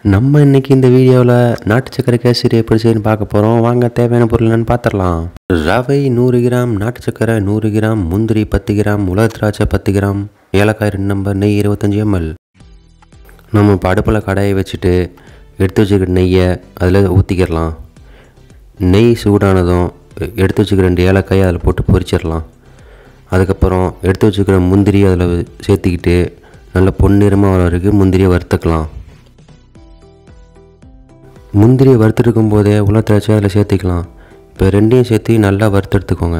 நம்ம இன்னைக்கு இந்த வீடியோவில் நாட்டு சக்கரை கேசரி எப்படி செய்யணும்னு பார்க்க போகிறோம் வாங்க தேவையான பொருள் என்னன்னு பார்த்துடலாம் ரவை நூறு கிராம் நாட்டு சக்கரை நூறு கிராம் முந்திரி பத்து கிராம் உலர் திராட்சை பத்து கிராம் ஏலக்காய் ரெண்டு நம்பர் நெய் இருபத்தஞ்சி எம்எல் நம்ம இப்போ அடுப்பில் கடாயை வச்சுட்டு எடுத்து வச்சுக்கிற நெய்யை அதில் ஊற்றிக்கிடலாம் நெய் சூடானதும் எ- எடுத்து வச்சுக்கிற ரெண்டு ஏலக்காயை அதில் போட்டு பொரிச்சிடலாம் அதுக்கப்புறம் எடுத்து வச்சுக்கிற முந்திரி அதில் சேர்த்துக்கிட்டு நல்ல பொன்னிறமாக வர வரைக்கும் முந்திரியை வறுத்துக்கலாம் முந்திரியை வறுத்துருக்கும் போதே உள்ள திராட்சை அதில் சேர்த்துக்கலாம் இப்போ ரெண்டையும் சேர்த்து நல்லா வறுத்தெடுத்துக்கோங்க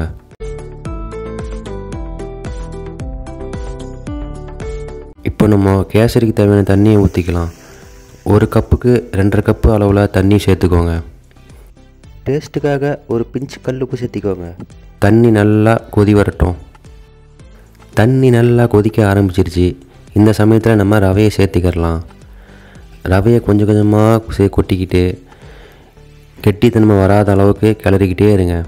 இப்போ நம்ம கேசரிக்கு தேவையான தண்ணியை ஊற்றிக்கலாம் ஒரு கப்புக்கு ரெண்டரை கப்பு அளவில் தண்ணி சேர்த்துக்கோங்க டேஸ்ட்டுக்காக ஒரு பிஞ்சு கல்லுப்பு சேர்த்திக்கோங்க தண்ணி நல்லா கொதி வரட்டும் தண்ணி நல்லா கொதிக்க ஆரம்பிச்சிருச்சு இந்த சமயத்தில் நம்ம ரவையை சேர்த்திக்கிடலாம் ரவையை கொஞ்சம் கொஞ்சமாக சே கொட்டிக்கிட்டு கெட்டித்தன்மை வராத அளவுக்கு கிளறிக்கிட்டே இருங்க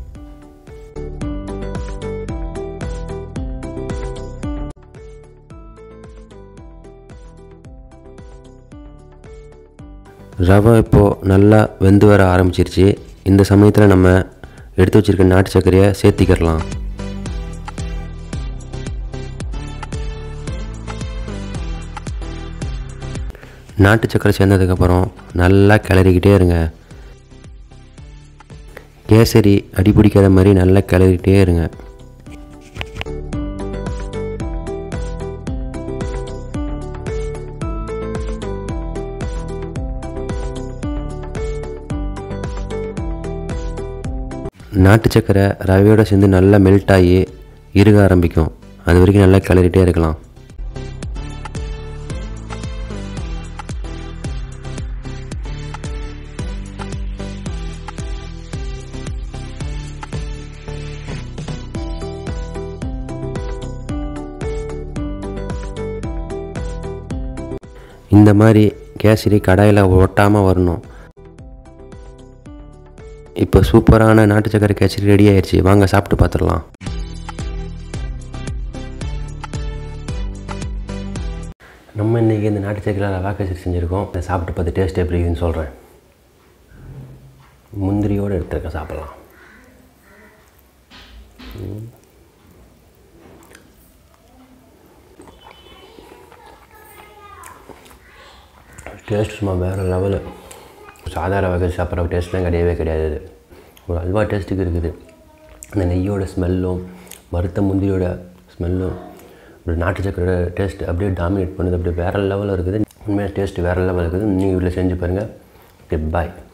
ரவை இப்போது நல்லா வெந்து வர ஆரம்பிச்சிருச்சு இந்த சமயத்தில் நம்ம எடுத்து வச்சிருக்க நாட்டு சர்க்கரையை சேர்த்திக்கிடலாம் நாட்டு சக்கரை சேர்ந்ததுக்கப்புறம் நல்லா கிளறிக்கிட்டே இருங்க கேசரி அடி பிடிக்காத மாதிரி நல்லா கிளறிக்கிட்டே இருங்க நாட்டு சக்கரை ரவையோட சேர்ந்து நல்லா மெல்ட் ஆகி இறுக ஆரம்பிக்கும் அது வரைக்கும் நல்லா கிளறிட்டே இருக்கலாம் இந்த மாதிரி கேசரி கடாயில் ஒட்டாமல் வரணும் இப்போ சூப்பரான நாட்டு சக்கரை கேசரி ரெடி ஆயிடுச்சு வாங்க சாப்பிட்டு பார்த்துடலாம் நம்ம இன்றைக்கி இந்த நாட்டு சக்கரையில் ரவா கேசரி செஞ்சுருக்கோம் இதை சாப்பிட்டு பார்த்து டேஸ்ட் எப்படி இருக்குன்னு சொல்கிறேன் முந்திரியோடு எடுத்துருக்க சாப்பிட்லாம் டேஸ்ட் சும்மா வேறு லெவலு சாதாரண வகை சாப்பிட்ற டேஸ்ட்லாம் கிடையவே கிடையாது இது ஒரு அல்வா டேஸ்ட்டுக்கு இருக்குது அந்த நெய்யோட ஸ்மெல்லும் வறுத்த முந்திரியோட ஸ்மெல்லும் ஒரு நாட்டு சக்கரை டேஸ்ட் அப்படியே டாமினேட் பண்ணுது அப்படியே வேறு லெவலில் இருக்குது உண்மையாக டேஸ்ட் வேறு லெவலில் இருக்குது நீங்கள் வீட்டில் செஞ்சு பாருங்கள் ஓகே பாய்